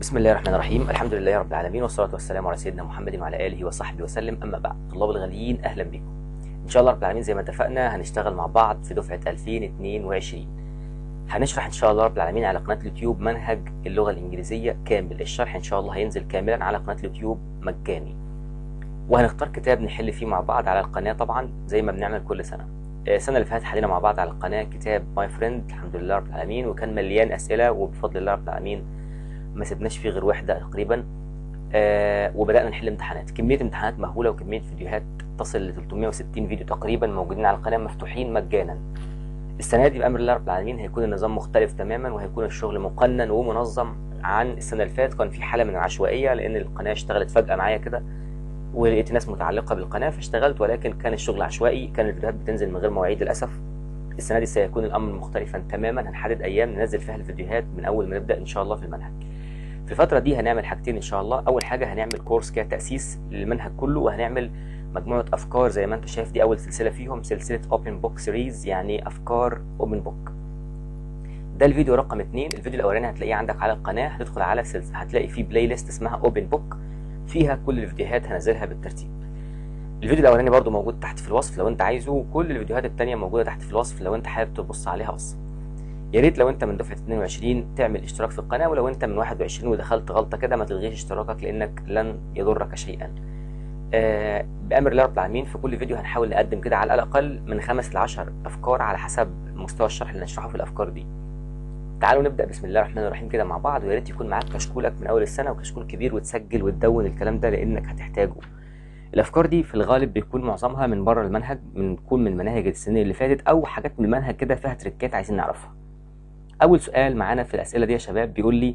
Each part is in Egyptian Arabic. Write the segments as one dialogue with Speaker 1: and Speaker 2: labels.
Speaker 1: بسم الله الرحمن الرحيم الحمد لله رب العالمين والصلاة والسلام على سيدنا محمد وعلى آله وصحبه وسلم أما بعد طلاب الغاليين أهلا بكم إن شاء الله رب العالمين زي ما اتفقنا هنشتغل مع بعض في دفعة 2022 هنشرح إن شاء الله رب العالمين على قناة اليوتيوب منهج اللغة الإنجليزية كامل الشرح إن شاء الله هينزل كاملا على قناة اليوتيوب مجاني وهنختار كتاب نحل فيه مع بعض على القناة طبعا زي ما بنعمل كل سنة السنة اللي فاتت حلينا مع بعض على القناة كتاب ماي فريند الحمد لله رب العالمين وكان مليان أسئلة وبفضل الله رب العالمين ما سبناش فيه غير واحدة تقريبا آه وبدأنا نحل امتحانات كمية امتحانات مهولة وكمية فيديوهات تصل ل 360 فيديو تقريبا موجودين على القناة مفتوحين مجانا السنة دي بأمر الله رب العالمين هيكون النظام مختلف تماما وهيكون الشغل مقنن ومنظم عن السنة اللي فاتت كان في حالة من العشوائية لأن القناة اشتغلت فجأة معايا كده ولقيت ناس متعلقة بالقناة فاشتغلت ولكن كان الشغل عشوائي كان الفيديوهات بتنزل من غير مواعيد للأسف السنة دي سيكون الأمر مختلفا تماما هنحدد أيام ننزل فيها الفيديوهات من أول ما نبدأ إن شاء الله في المنهج في الفترة دي هنعمل حاجتين إن شاء الله أول حاجة هنعمل كورس كده تأسيس للمنهج كله وهنعمل مجموعة أفكار زي ما أنت شايف دي أول سلسلة فيهم سلسلة Open Book Series يعني أفكار Open Book ده الفيديو رقم اتنين الفيديو الأولاني هتلاقيه عندك على القناة هتدخل على سلسلة هتلاقي فيه بلاي ليست اسمها Open Book فيها كل الفيديوهات هنزلها بالترتيب الفيديو الاولاني برضو موجود تحت في الوصف لو انت عايزه وكل الفيديوهات التانية موجودة تحت في الوصف لو انت حابب تبص عليها بص يا ريت لو انت من دفعة 22 تعمل اشتراك في القناة ولو انت من 21 ودخلت غلطة كده ما تلغيش اشتراكك لانك لن يضرك شيئا آه بأمر الله رب العالمين في كل فيديو هنحاول نقدم كده على الأقل من خمس لعشر أفكار على حسب مستوى الشرح اللي نشرحه في الأفكار دي تعالوا نبدأ بسم الله الرحمن الرحيم كده مع بعض ويا ريت يكون معاك كشكولك من أول السنة وكشكول كبير وتسجل وتدون الكلام ده لأنك هتحتاجه الافكار دي في الغالب بيكون معظمها من بره المنهج من تكون من مناهج السنين اللي فاتت او حاجات من المنهج كده فيها تريكات عايزين نعرفها اول سؤال معانا في الاسئله دي يا شباب بيقول لي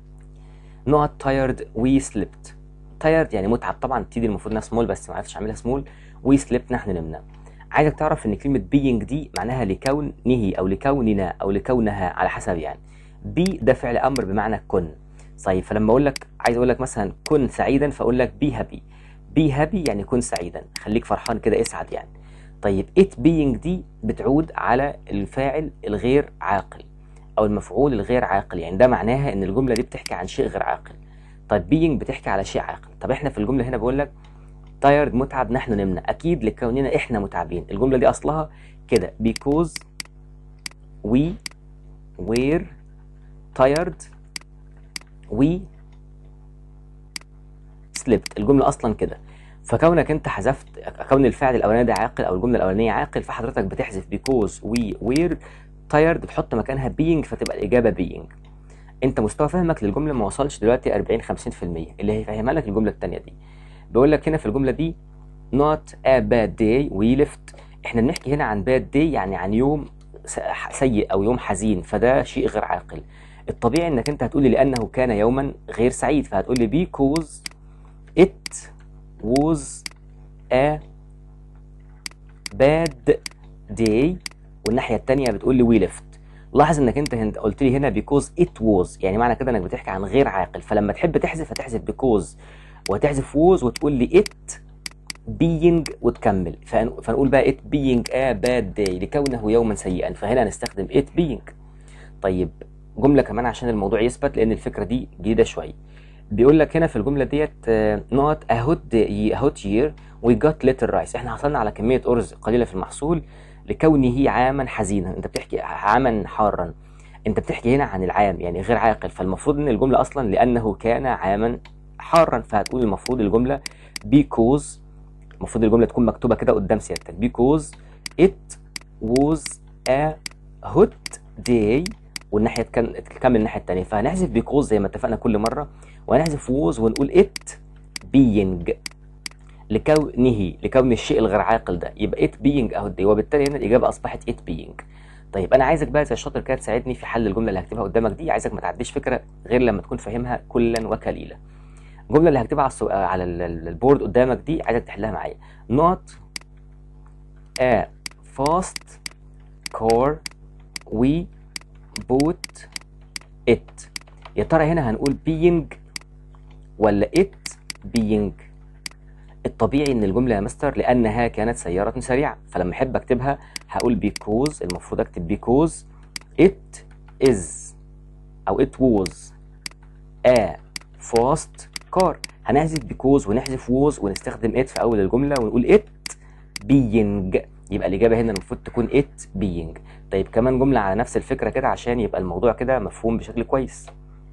Speaker 1: not tired we slept tired يعني متعب طبعا تيجي المفروض انها سمول بس ما عرفتش اعملها سمول we slept نحن نمنا عايزك تعرف ان كلمه being دي معناها لكونه او لكوننا او لكونها على حسب يعني be ده فعل امر بمعنى كن طيب فلما اقول لك عايز اقول لك مثلا كن سعيدا فاقول لك be happy بي هابي يعني كن سعيدا خليك فرحان كده اسعد يعني طيب ات بينج دي بتعود على الفاعل الغير عاقل او المفعول الغير عاقل يعني ده معناها ان الجمله دي بتحكي عن شيء غير عاقل طيب بينج بتحكي على شيء عاقل طب احنا في الجمله هنا بقول لك تايرد متعب نحن نمنا اكيد لكوننا احنا متعبين الجمله دي اصلها كده because we were tired we slept الجمله اصلا كده فكونك انت حذفت كون الفعل الاولاني ده عاقل او الجمله الاولانيه عاقل فحضرتك بتحذف because we were tired بتحط مكانها being فتبقى الاجابه being انت مستوى فهمك للجمله ما وصلش دلوقتي 40 50% اللي هيفهمها لك الجمله الثانيه دي بيقول لك هنا في الجمله دي not a bad day we left احنا بنحكي هنا عن bad day يعني عن يوم سيء او يوم حزين فده شيء غير عاقل الطبيعي انك انت هتقول لي لانه كان يوما غير سعيد فهتقول لي because it was a bad day والناحية التانية بتقول لي we left لاحظ انك انت قلت لي هنا because it was يعني معنى كده انك بتحكي عن غير عاقل فلما تحب تحذف هتحذف because وتحذف was وتقول لي it being وتكمل فنقول بقى it being a bad day لكونه يوما سيئا فهنا هنستخدم it being طيب جملة كمان عشان الموضوع يثبت لان الفكرة دي جديدة شوية بيقول لك هنا في الجمله ديت not a hot a hot year we got little rice احنا حصلنا على كميه ارز قليله في المحصول لكونه عاما حزينا انت بتحكي عاما حارا انت بتحكي هنا عن العام يعني غير عاقل فالمفروض ان الجمله اصلا لانه كان عاما حارا فهتقول المفروض الجمله because المفروض الجمله تكون مكتوبه كده قدام سيادتك because it was a hot day والناحيه تكمل الناحيه الثانيه فهنحذف بيكوز زي ما اتفقنا كل مره وهنحذف ووز ونقول ات بينج لكونه لكون الشيء الغير عاقل ده يبقى ات بينج اهو دي وبالتالي هنا الاجابه اصبحت ات بينج طيب انا عايزك بقى زي الشاطر كده تساعدني في حل الجمله اللي هكتبها قدامك دي عايزك ما تعديش فكره غير لما تكون فاهمها كلا وكليلا الجمله اللي هكتبها على السو... على البورد قدامك دي عايزك تحلها معايا not a fast car we bought it يا ترى هنا هنقول being ولا it being الطبيعي ان الجمله يا مستر لانها كانت سياره سريعه فلما احب اكتبها هقول because المفروض اكتب because it is او it was a fast car هنحذف because ونحذف was ونستخدم it في اول الجمله ونقول it being يبقى الاجابه هنا المفروض تكون it being طيب كمان جمله على نفس الفكره كده عشان يبقى الموضوع كده مفهوم بشكل كويس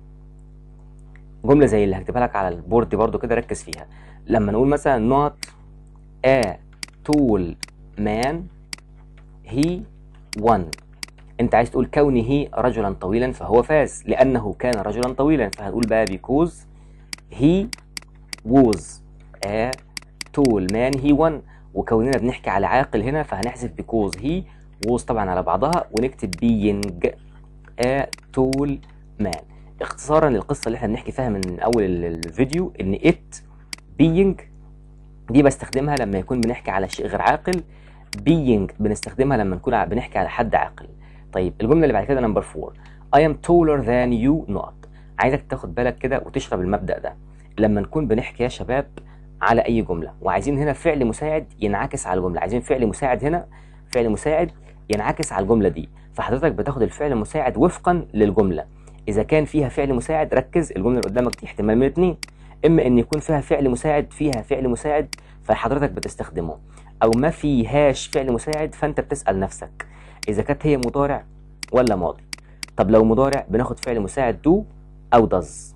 Speaker 1: جمله زي اللي هكتبها لك على البورد دي برضو كده ركز فيها لما نقول مثلا not a tall man he won انت عايز تقول كونه رجلا طويلا فهو فاز لانه كان رجلا طويلا فهنقول بقى because he was a tall man he won وكوننا بنحكي على عاقل هنا فهنحذف because he was طبعا على بعضها ونكتب being a tall man اختصارا للقصه اللي احنا بنحكي فيها من اول الفيديو ان it being دي بستخدمها لما يكون بنحكي على شيء غير عاقل being بنستخدمها لما نكون بنحكي على حد عاقل طيب الجمله اللي بعد كده نمبر 4 I am taller than you not عايزك تاخد بالك كده وتشرب المبدأ ده لما نكون بنحكي يا شباب على اي جمله وعايزين هنا فعل مساعد ينعكس على الجمله عايزين فعل مساعد هنا فعل مساعد ينعكس على الجمله دي فحضرتك بتاخد الفعل المساعد وفقا للجمله اذا كان فيها فعل مساعد ركز الجمله اللي قدامك دي احتمال من اتنين اما ان يكون فيها فعل مساعد فيها فعل مساعد فحضرتك بتستخدمه او ما فيهاش فعل مساعد فانت بتسال نفسك اذا كانت هي مضارع ولا ماضي طب لو مضارع بناخد فعل مساعد دو او does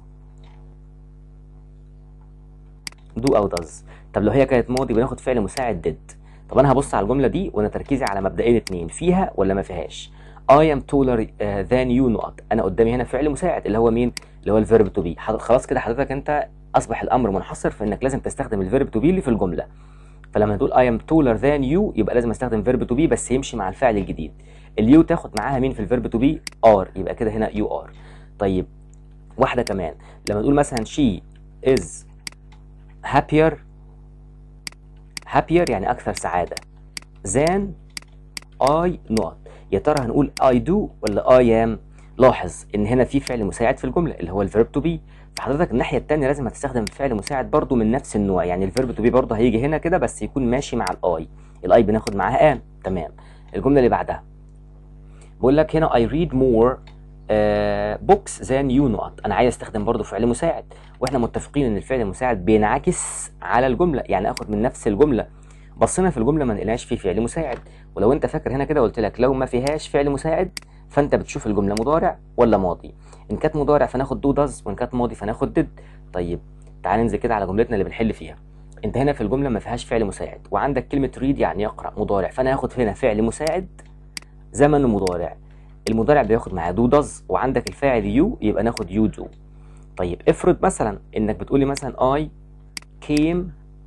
Speaker 1: دو او does طب لو هي كانت ماضي بناخد فعل مساعد did طب انا هبص على الجمله دي وانا تركيزي على مبدئين اتنين فيها ولا ما فيهاش I am taller uh, than you not انا قدامي هنا فعل مساعد اللي هو مين اللي هو الفيرب تو بي خلاص كده حضرتك انت اصبح الامر منحصر في انك لازم تستخدم الفيرب تو بي اللي في الجمله فلما تقول I am taller than you يبقى لازم استخدم فيرب تو بي بس يمشي مع الفعل الجديد اليو تاخد معاها مين في الفيرب تو بي ار يبقى كده هنا يو ار طيب واحده كمان لما نقول مثلا she is happier happier يعني اكثر سعاده than I not يا ترى هنقول I do ولا I am لاحظ ان هنا في فعل مساعد في الجمله اللي هو الفيرب تو بي فحضرتك الناحيه الثانيه لازم هتستخدم فعل مساعد برضو من نفس النوع يعني الفيرب تو بي برضو هيجي هنا كده بس يكون ماشي مع الاي الاي بناخد معاها ام تمام الجمله اللي بعدها بقول لك هنا I read more uh, books than you not انا عايز استخدم برضو فعل مساعد واحنا متفقين ان الفعل المساعد بينعكس على الجمله يعني اخد من نفس الجمله بصينا في الجمله ما لقيناش في فعل مساعد ولو انت فاكر هنا كده قلت لك لو ما فيهاش فعل مساعد فانت بتشوف الجمله مضارع ولا ماضي ان كانت مضارع فناخد دو داز وان كانت ماضي فناخد ديد طيب تعال ننزل كده على جملتنا اللي بنحل فيها انت هنا في الجمله ما فيهاش فعل مساعد وعندك كلمه ريد يعني يقرا مضارع فانا هاخد هنا فعل مساعد زمن مضارع المضارع بياخد معاه دو داز وعندك الفاعل يو يبقى ناخد يو دو طيب افرض مثلا انك بتقولي مثلا I came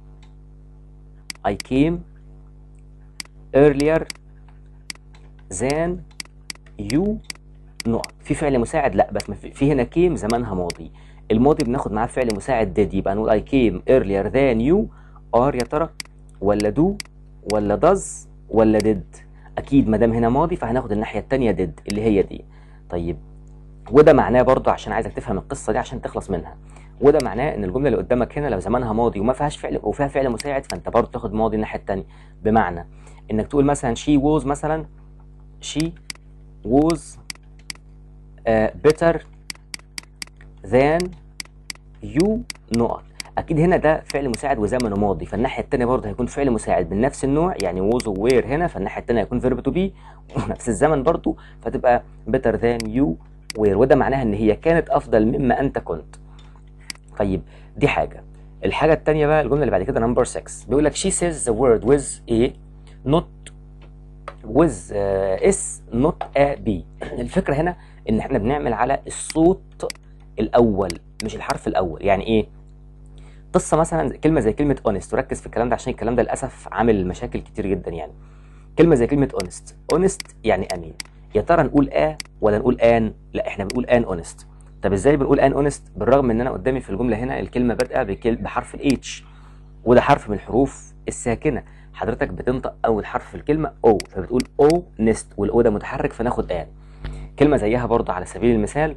Speaker 1: I came earlier than you نقط في فعل مساعد لا بس في هنا came زمانها ماضي الماضي بناخد معاه فعل مساعد did يبقى نقول I came earlier than you are يا ترى ولا do ولا does ولا did اكيد ما دام هنا ماضي فهناخد الناحيه الثانيه did اللي هي دي طيب وده معناه برضه عشان عايزك تفهم القصه دي عشان تخلص منها وده معناه ان الجمله اللي قدامك هنا لو زمانها ماضي وما فيهاش فعل وفيها فعل مساعد فانت برضه تاخد ماضي الناحيه الثانيه بمعنى انك تقول مثلا she was مثلا she was uh, better than you نقط اكيد هنا ده فعل مساعد وزمنه ماضي فالناحيه الثانيه برضه هيكون فعل مساعد من نفس النوع يعني was وير هنا فالناحيه الثانيه هيكون فيرب تو بي ونفس الزمن برضه فتبقى better than you were وده معناها ان هي كانت افضل مما انت كنت طيب دي حاجه الحاجه الثانيه بقى الجمله اللي بعد كده نمبر 6 بيقول لك she says the word with a not with uh, s not a b الفكره هنا ان احنا بنعمل على الصوت الاول مش الحرف الاول يعني ايه قصه مثلا كلمه زي كلمه honest وركز في الكلام ده عشان الكلام ده للاسف عامل مشاكل كتير جدا يعني كلمه زي كلمه honest honest يعني امين يا ترى نقول ا ولا نقول ان لا احنا بنقول ان honest طب ازاي بنقول ان honest بالرغم ان انا قدامي في الجمله هنا الكلمه بادئه بحرف الاتش وده حرف من الحروف الساكنه حضرتك بتنطق اول حرف في الكلمه او فبتقول او نست والاو ده متحرك فناخد ان كلمه زيها برضه على سبيل المثال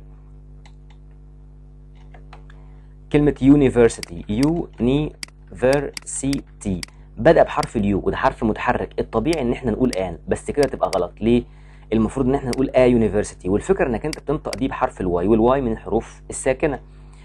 Speaker 1: كلمه university university بدأ بحرف اليو وده حرف متحرك الطبيعي ان احنا نقول ان بس كده تبقى غلط ليه المفروض ان احنا نقول ا يونيفرسيتي والفكره انك انت بتنطق دي بحرف الواي والواي من الحروف الساكنه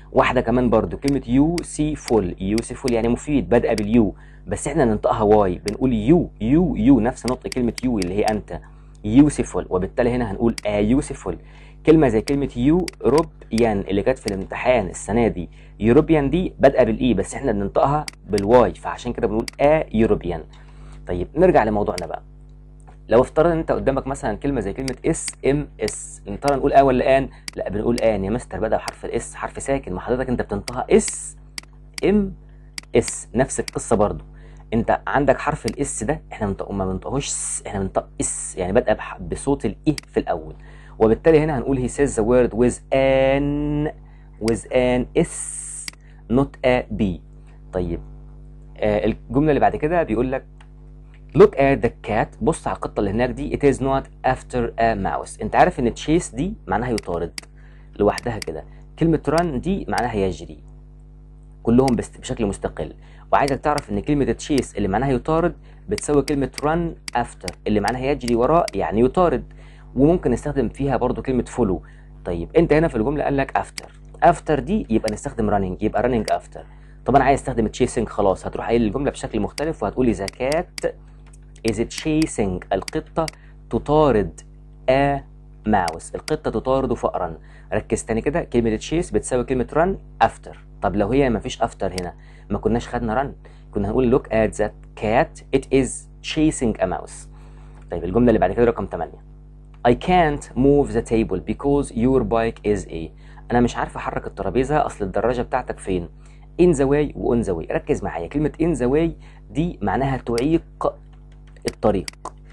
Speaker 1: واحده كمان برضو كلمه يوسيفول يوسيفول يعني مفيد بادئه باليو بس احنا ننطقها واي بنقول يو يو يو نفس نطق كلمه يو اللي هي انت يوسيفول وبالتالي هنا هنقول آه يوسيفول كلمه زي كلمه يوروبيان اللي كانت في الامتحان السنه دي يوروبيان دي بادئه بالاي بس احنا بننطقها بالواي فعشان كده بنقول آ يوروبيان طيب نرجع لموضوعنا بقى لو افترض ان انت قدامك مثلا كلمه زي كلمه اس ام اس يا ترى نقول اه ولا ان لا بنقول ان يا مستر بدا بحرف الاس حرف ساكن ما حضرتك انت بتنطقها اس ام اس نفس القصه برضو انت عندك حرف الاس ده احنا بنطق ما بنطقهوش س احنا بنطق اس يعني بادئه بح- بصوت الاي في الاول وبالتالي هنا هنقول he says the word with an with an s not a b طيب آه الجمله اللي بعد كده بيقول لك look at the cat بص على القطه اللي هناك دي it is not after a mouse انت عارف ان chase دي معناها يطارد لوحدها كده كلمه run دي معناها يجري كلهم بس بشكل مستقل وعايزك تعرف ان كلمه تشيس اللي معناها يطارد بتساوي كلمه run after اللي معناها يجري وراء يعني يطارد وممكن نستخدم فيها برضو كلمه follow طيب انت هنا في الجمله قال لك after after دي يبقى نستخدم running يبقى running after طب انا عايز استخدم chasing خلاص هتروح قايل الجمله بشكل مختلف وهتقولي the cat is chasing القطه تطارد a mouse القطه تطارد فأرا ركز تاني كده كلمه تشيس بتساوي كلمه run after طب لو هي ما فيش after هنا ما كناش خدنا run كنا هنقول look at that cat it is chasing a mouse طيب الجمله اللي بعد كده رقم 8 I can't move the table because your bike is a انا مش عارف احرك الترابيزه اصل الدراجه بتاعتك فين in the way و on the way ركز معايا كلمه in the way دي معناها تعيق الطريق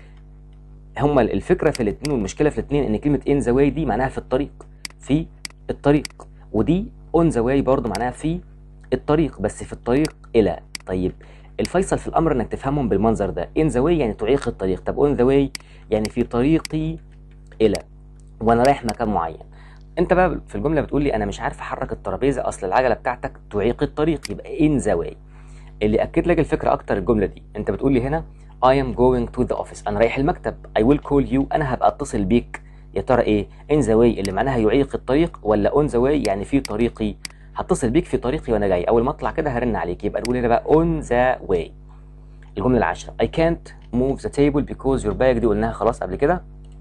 Speaker 1: هما الفكره في الاثنين والمشكله في الاثنين ان كلمه in the way دي معناها في الطريق في الطريق ودي on the way برضو معناها في الطريق بس في الطريق الى طيب الفيصل في الامر انك تفهمهم بالمنظر ده in the way يعني تعيق الطريق طب on the way يعني في طريقي الى وانا رايح مكان معين انت بقى في الجمله بتقول لي انا مش عارف احرك الترابيزه اصل العجله بتاعتك تعيق الطريق يبقى in the way اللي اكد لك الفكره اكتر الجمله دي انت بتقول لي هنا I am going to the office انا رايح المكتب I will call you انا هبقى اتصل بيك يا ترى ايه in the way اللي معناها يعيق الطريق ولا on the way يعني في طريقي هتصل بيك في طريقي وانا جاي اول ما اطلع كده هرن عليك يبقى نقول هنا بقى on the way الجمله العاشره I can't move the table because your bag دي قلناها خلاص قبل كده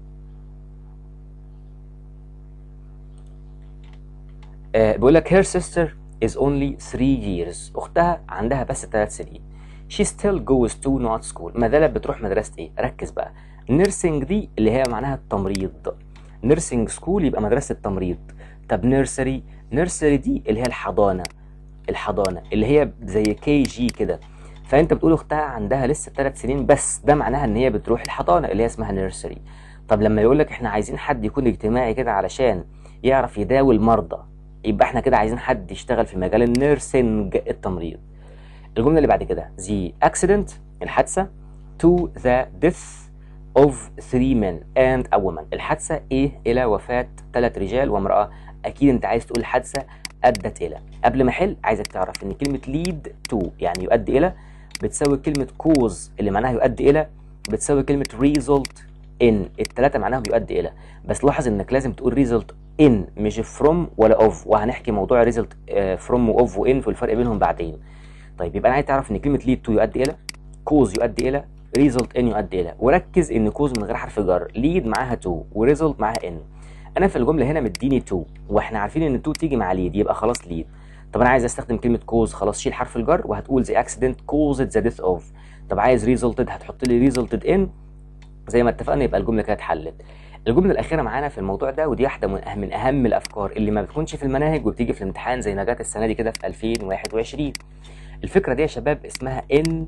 Speaker 1: آه بيقول لك her sister is only 3 years اختها عندها بس 3 سنين she still goes to not school ما زالت بتروح مدرسه ايه ركز بقى nursing دي اللي هي معناها التمريض nursing school يبقى مدرسه التمريض طب nursery nursery دي اللي هي الحضانه الحضانه اللي هي زي كي جي كده فانت بتقول اختها عندها لسه 3 سنين بس ده معناها ان هي بتروح الحضانه اللي هي اسمها نيرسري طب لما يقول لك احنا عايزين حد يكون اجتماعي كده علشان يعرف يداوي المرضى يبقى احنا كده عايزين حد يشتغل في مجال النيرسينج التمريض الجمله اللي بعد كده the accident الحادثه to the death of three men and a woman الحادثه ايه الى وفاه ثلاث رجال وامراه اكيد انت عايز تقول حادثه ادت الى قبل ما احل عايزك تعرف ان كلمه lead to يعني يؤدي الى بتساوي كلمه cause اللي معناها يؤدي الى بتساوي كلمه result in الثلاثه معناهم يؤدي الى بس لاحظ انك لازم تقول result in مش from ولا of وهنحكي موضوع result آه، from و of و in والفرق بينهم بعدين طيب يبقى انا عايز تعرف ان كلمه lead to يؤدي الى cause يؤدي الى result in يؤدي الى وركز ان cause من غير حرف جر lead معاها to وريزلت معاها in انا في الجمله هنا مديني تو واحنا عارفين ان تو تيجي مع ليد يبقى خلاص ليد طب انا عايز استخدم كلمه كوز خلاص شيل حرف الجر وهتقول the accident caused the death of طب عايز resulted هتحط لي resulted in زي ما اتفقنا يبقى الجمله كده اتحلت الجمله الاخيره معانا في الموضوع ده ودي واحده من اهم من اهم الافكار اللي ما بتكونش في المناهج وبتيجي في الامتحان زي ما جت السنه دي كده في 2021 الفكره دي يا شباب اسمها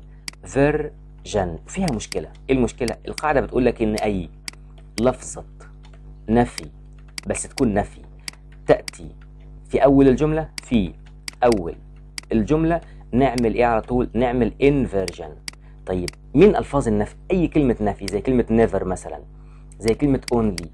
Speaker 1: inversion فيها مشكله ايه المشكله القاعده بتقول لك ان اي لفظه نفي بس تكون نفي تأتي في أول الجملة في أول الجملة نعمل إيه على طول نعمل inversion طيب مين ألفاظ النفي أي كلمة نفي زي كلمة never مثلا زي كلمة only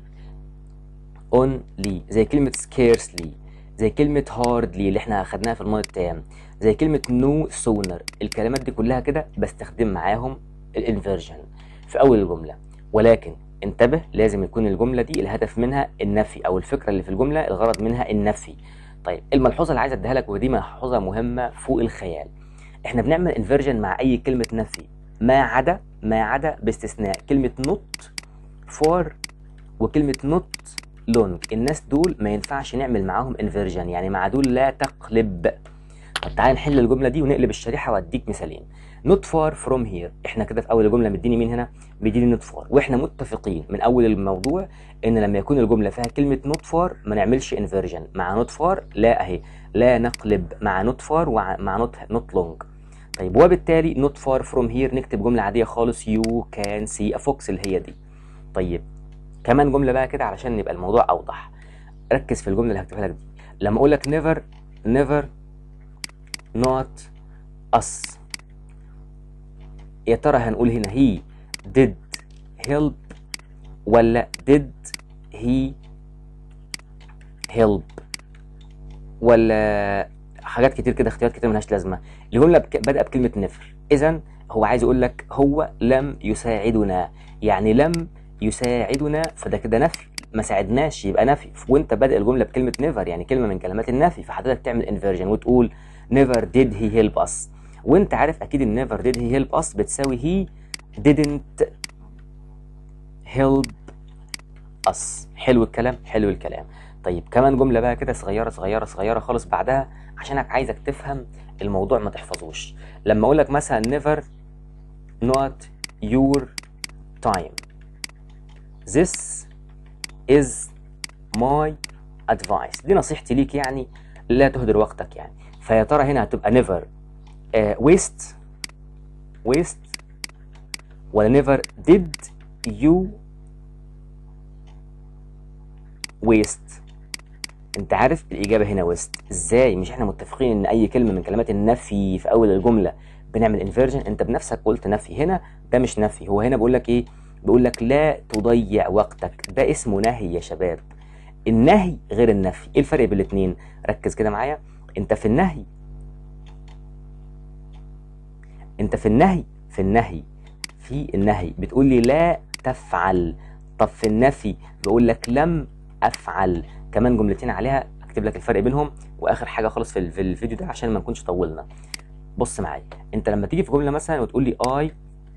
Speaker 1: only زي كلمة scarcely زي كلمة hardly اللي احنا أخدناها في الماضي التام زي كلمة no sooner الكلمات دي كلها كده بستخدم معاهم الانفيرجن في أول الجملة ولكن انتبه لازم يكون الجملة دي الهدف منها النفي أو الفكرة اللي في الجملة الغرض منها النفي طيب الملحوظه اللي عايز اديها لك ودي ملحوظه مهمه فوق الخيال احنا بنعمل انفرجن مع اي كلمه نفي ما عدا ما عدا باستثناء كلمه نوت فور وكلمه نوت لونج الناس دول ما ينفعش نعمل معاهم انفرجن يعني مع دول لا تقلب طب تعالى نحل الجمله دي ونقلب الشريحه واديك مثالين نوت فار فروم هير احنا كده في اول الجمله مديني مين هنا مديني نوت فار واحنا متفقين من اول الموضوع ان لما يكون الجمله فيها كلمه نوت فار ما نعملش انفرجن مع نوت فار لا اهي لا نقلب مع نوت فار ومع نوت نوت لونج طيب وبالتالي نوت فار فروم هير نكتب جمله عاديه خالص يو كان سي ا فوكس اللي هي دي طيب كمان جمله بقى كده علشان يبقى الموضوع اوضح ركز في الجمله اللي هكتبها لك دي لما اقول لك never never not us يا ترى هنقول هنا he did help ولا did he help ولا حاجات كتير كده اختيارات كتير ملهاش لازمه الجمله بك... بادئه بكلمه نفر اذا هو عايز يقول لك هو لم يساعدنا يعني لم يساعدنا فده كده نفي ما ساعدناش يبقى نفي وانت بادئ الجمله بكلمه نيفر يعني كلمه من كلمات النفي فحضرتك تعمل انفيرجن وتقول never did he help us وانت عارف اكيد ان never did he help us بتساوي he didn't help us حلو الكلام حلو الكلام طيب كمان جمله بقى كده صغيره صغيره صغيره خالص بعدها عشانك عايزك تفهم الموضوع ما تحفظوش لما اقول لك مثلا never not your time this is my advice دي نصيحتي ليك يعني لا تهدر وقتك يعني فيا ترى هنا هتبقى never uh, waste waste ولا never did you waste انت عارف الاجابه هنا ويست ازاي مش احنا متفقين ان اي كلمه من كلمات النفي في اول الجمله بنعمل انفيرجن انت بنفسك قلت نفي هنا ده مش نفي هو هنا بيقول لك ايه بيقول لك لا تضيع وقتك ده اسمه نهي يا شباب النهي غير النفي ايه الفرق بين الاثنين ركز كده معايا انت في النهي انت في النهي في النهي في النهي بتقول لي لا تفعل طب في النفي بقول لك لم افعل كمان جملتين عليها اكتب لك الفرق بينهم واخر حاجه خالص في في الفيديو ده عشان ما نكونش طولنا بص معايا انت لما تيجي في جمله مثلا وتقول لي I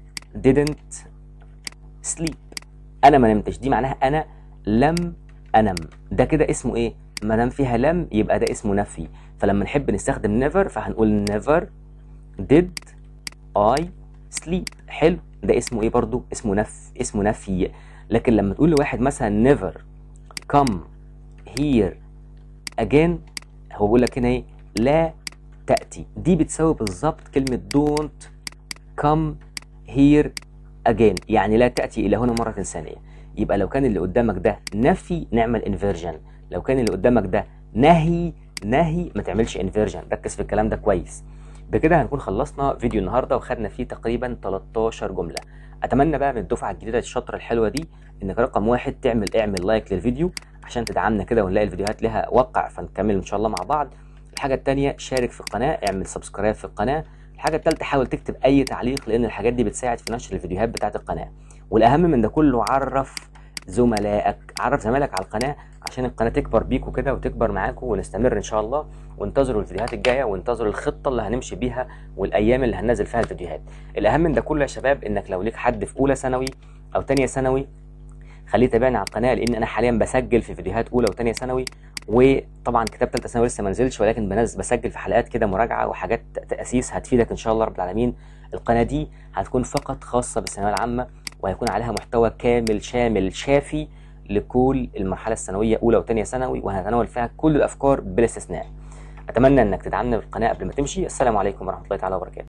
Speaker 1: didn't sleep انا ما نمتش دي معناها انا لم انم ده كده اسمه ايه ما دام فيها لم يبقى ده اسمه نفي فلما نحب نستخدم never فهنقول never did I sleep حلو ده اسمه ايه برضو اسمه نف اسمه نفي لكن لما تقول لواحد مثلا never come here again هو بيقول لك هنا ايه لا تأتي دي بتساوي بالظبط كلمة don't come here again يعني لا تأتي إلى هنا مرة ثانية يبقى لو كان اللي قدامك ده نفي نعمل انفيرجن لو كان اللي قدامك ده نهي نهي ما تعملش انفيرجن ركز في الكلام ده كويس بكده هنكون خلصنا فيديو النهارده وخدنا فيه تقريبا 13 جمله اتمنى بقى من الدفعه الجديده الشاطره الحلوه دي انك رقم واحد تعمل اعمل لايك للفيديو عشان تدعمنا كده ونلاقي الفيديوهات لها وقع فنكمل ان شاء الله مع بعض الحاجه الثانيه شارك في القناه اعمل سبسكرايب في القناه الحاجه الثالثه حاول تكتب اي تعليق لان الحاجات دي بتساعد في نشر الفيديوهات بتاعه القناه والاهم من ده كله عرف زملائك عرف زمايلك على القناه عشان القناه تكبر بيكوا كده وتكبر معاكوا ونستمر ان شاء الله وانتظروا الفيديوهات الجايه وانتظروا الخطه اللي هنمشي بيها والايام اللي هننزل فيها الفيديوهات الاهم من ده كله يا شباب انك لو ليك حد في اولى ثانوي او ثانيه ثانوي خليه يتابعني على القناه لان انا حاليا بسجل في فيديوهات اولى وثانيه ثانوي وطبعا كتاب ثالثه ثانوي لسه ما نزلش ولكن بنزل بسجل في حلقات كده مراجعه وحاجات تاسيس هتفيدك ان شاء الله رب العالمين القناه دي هتكون فقط خاصه بالثانويه العامه وهيكون عليها محتوى كامل شامل شافي لكل المرحله الثانويه اولى وثانيه ثانوي وهنتناول فيها كل الافكار بلا استثناء اتمنى انك تدعمنا بالقناه قبل ما تمشي السلام عليكم ورحمه الله تعالى وبركاته